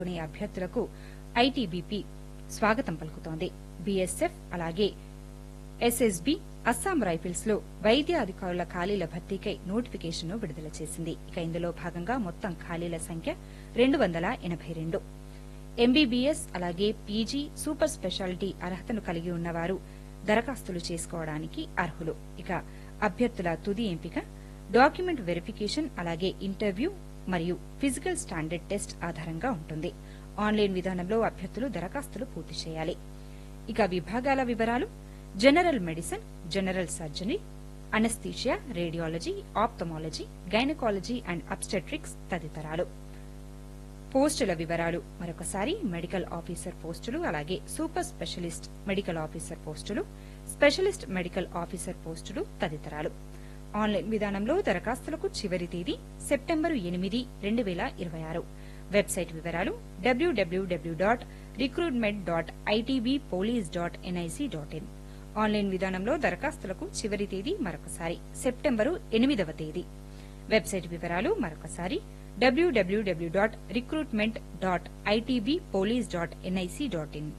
లోని అభ్యర్థులకు ఐటీబీపీ స్వాగతం పలుకుతోంది బీఎస్ఎఫ్ అలాగే ఎస్ఎస్బీ అస్సాం రైఫిల్స్ లో వైద్య అధికారుల ఖాళీల భర్తీకై నోటిఫికేషన్ను విడుదల చేసింది ఇక ఇందులో భాగంగా మొత్తం ఖాళీల సంఖ్య రెండు వందల ఎనబై రెండు ఎంబీబీఎస్ అలాగే పీజీ సూపర్ స్పెషాలిటీ అర్హతను కలిగి ఉన్నవారు దరఖాస్తులు చేసుకోవడానికి అర్హులు ఇక అభ్యర్థుల తుది ఎంపిక డాక్యుమెంట్ వెరిఫికేషన్ అలాగే ఇంటర్వ్యూ మరియు ఫిజికల్ స్టాండర్డ్ టెస్ట్ ఆధారంగా ఉంటుంది ఆన్లైన్ విధానంలో అభ్యర్థులు దరఖాస్తులు పూర్తి చేయాలి ఇక విభాగాల వివరాలు general medicine general surgery anaesthesia radiology ophthalmology gynaecology and obstetrics తదితరాలు పోస్టుల వివరాలు మరొకసారి మెడికల్ ఆఫీసర్ పోస్టులు అలాగే సూపర్ స్పెషలిస్ట్ మెడికల్ ఆఫీసర్ పోస్టులు స్పెషలిస్ట్ మెడికల్ ఆఫీసర్ పోస్టులు తదితరాలు ఆన్లైన్ విధానంలో దరఖాస్తులకు చివరి తేదీ సెప్టెంబరు ఎనిమిది రెండు వేల ఇరవై ఆరు వెబ్సైట్ వివరాలు W W W dot recruitment dot ITB police dot NIC dot in online విధానంలో దరఖాస్తులకు చివరి తేదీ మరొకసారి సెప్టెంబరు ఎనిమిదవ తేదీ వెబ్సైట్ వివరాలు మరొకసారి W W W dot recruitment dot ITB police dot NIC dot in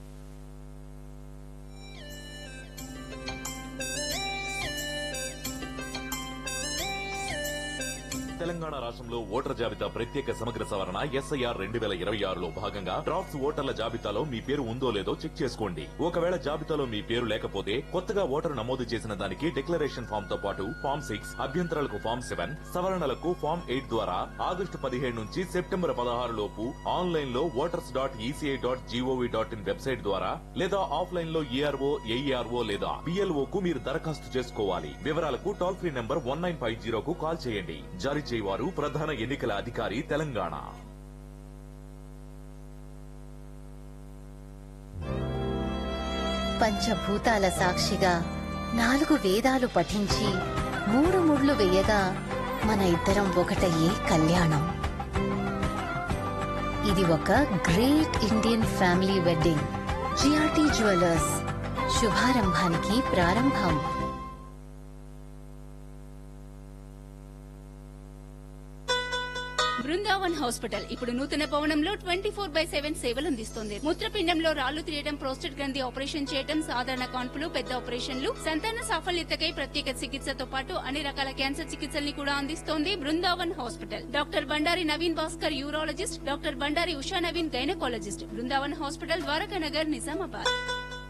Telangana రాష్ట్రంలో ఓటర్ జాబితా ప్రత్యేక సమగ్ర సవరణ ఎస్ఐఆర్ రెండు వేల ఇరవై ఆరులో భాగంగా డ్రాఫ్ట్స్ ఓటర్ల జాబితాలో మీ పేరు ఉందో లేదో చెక్ చేసుకోండి ఒకవేళ జాబితాలో మీ పేరు లేకపోతే కొత్తగా ఓటరు నమోదు చేసిన దానికి డిక్లరేషన్ ఫామ్ తో పాటు ఫామ్ సిక్స్ అభ్యంతరాలకు ఫామ్ సెవెన్ సవరణలకు ఫామ్ ఎయిట్ ద్వారా ఆగస్టు పదిహేడు నుంచి సెప్టెంబర్ పదహారు లోపు ఆన్లైన్ లో voters dot ECI dot G O V dot in website ద్వారా లేదా ఆఫ్లైన్ లో ఈఆర్ఓ ఏఈఆర్ఓ లేదా బిఎల్ఓ కు మీరు దరఖాస్తు చేసుకోవాలి వివరాలకు toll free number one nine five జీరోకు కాల్ చేయండి జారీ చేయవారు ప్రధాన ఎన్నికల అధికారి తెలంగాణ పంచభూతాల సాక్షిగా నాలుగు వేదాలు పఠించి మూడు ముళ్ళు వేయగా మన ఇద్దరం ఒకటయ్యే కళ్యాణం ఇది ఒక great Indian family wedding GRT jewellers శుభారంభానికి ప్రారంభం బృందావన్ హాస్పిటల్ ఇప్పుడు నూతన భవనంలో ట్వంటీ ఫోర్ బై సెవెన్ సేవలు అందిస్తోంది మూత్రపిండంలో రాళ్లు తీయడం ప్రోస్టేట్ గ్రంథి ఆపరేషన్ చేయడం సాధారణ కాన్పులు పెద్ద ఆపరేషన్లు సంతాన సాఫల్యతకై ప్రత్యేక చికిత్సతో పాటు అన్ని రకాల క్యాన్సర్ చికిత్సల్ని కూడా అందిస్తోంది Brindavan hospital doctor Bandari Naveen Bhaskar urologist doctor Bandari Usha Naveen gynaecologist Brindavan hospital Dwaraka Nagar Nizamabad